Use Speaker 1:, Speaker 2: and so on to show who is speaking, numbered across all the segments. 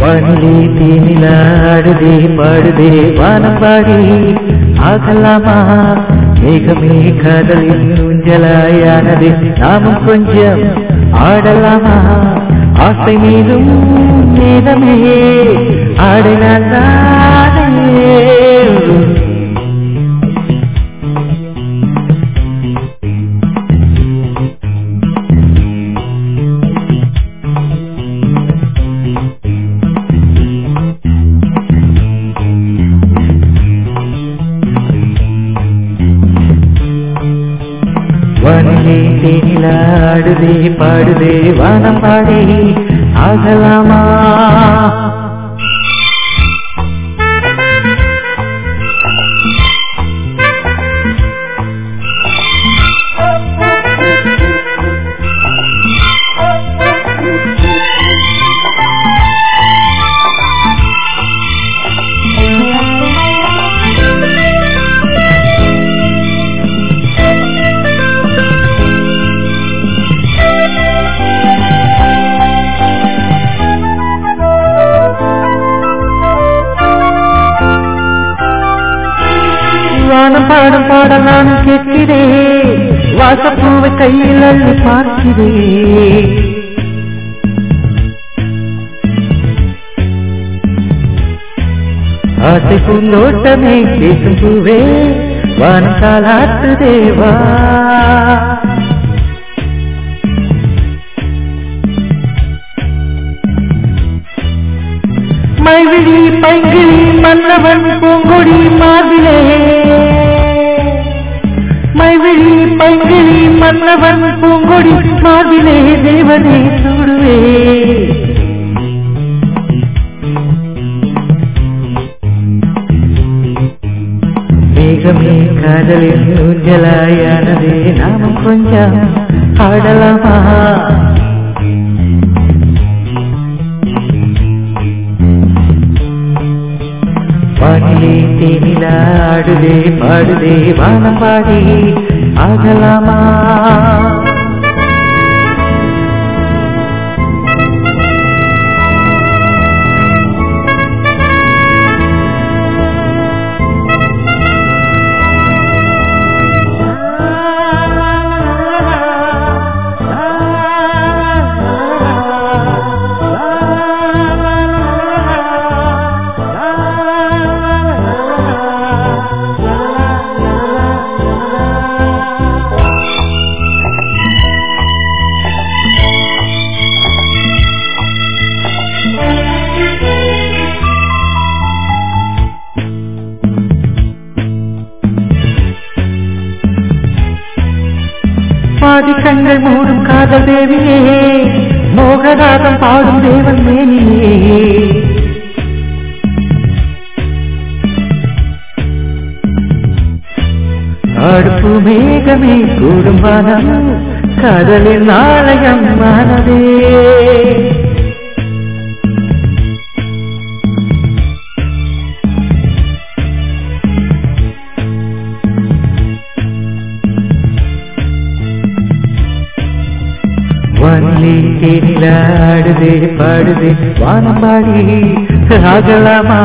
Speaker 1: வானிலே தேனிலாடுதே பாடுதே வானம்பாடி ஆகலாமா மேகமே காதலின் ஊஞ்சலாயானது நாமும் கொஞ்சம் ஆடலாமா ஆசை மீதும் நேதமே ஆடினால் தானே வானிலே தேனிலாடுதே பாடுதே வானம் பாடி ஆகலாமா வானம் பாடும் பாடல் நான் கேட்கிறேன் வாசப்பூவை கையில் அள்ளி பார்க்கிறேன் ஆசை பூந்தோட்டமே பேசும் பூவே வானம் காலாத்து தேவா மைவிழி பைங்கிழி மன்னவன் பூங்கொடி மாதிலே மைவிழி பைங்கிழி மன்னவன் பூங்கொடி மாதிலே தேவனே சூடுவே மேகமே காதலின் ஊஞ்சலாயானதே நாமும் கொஞ்சம் ஆடலாமா வானிலே தேனிலாடுதே பாடுதே வானம் பாடி ஆகலாமா பாதி கண்கள் மூடும் காதல் தேவியே மோகநாதம் பாடும் தேவன் மேனியே அடுப்பு மேகமே கூடும் வானம் காதலின் ஆலயம் மானதே வானிலே தேனிலாடுதே பாடுதே வானம் பாடி ஆகலாமா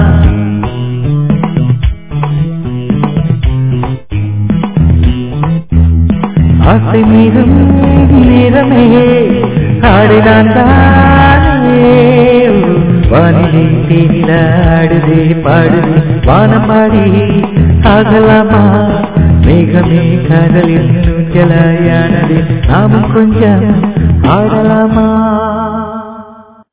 Speaker 1: ஆசை மீதும் நேரமே ஆடினான் தானே வானிலே தேனிலாடுதே பாடுதே வானம் பாடி ஆகலாமா மேகமே காதலில் ஜலாயானது நாமும் கொஞ்சம் ஆடலாமா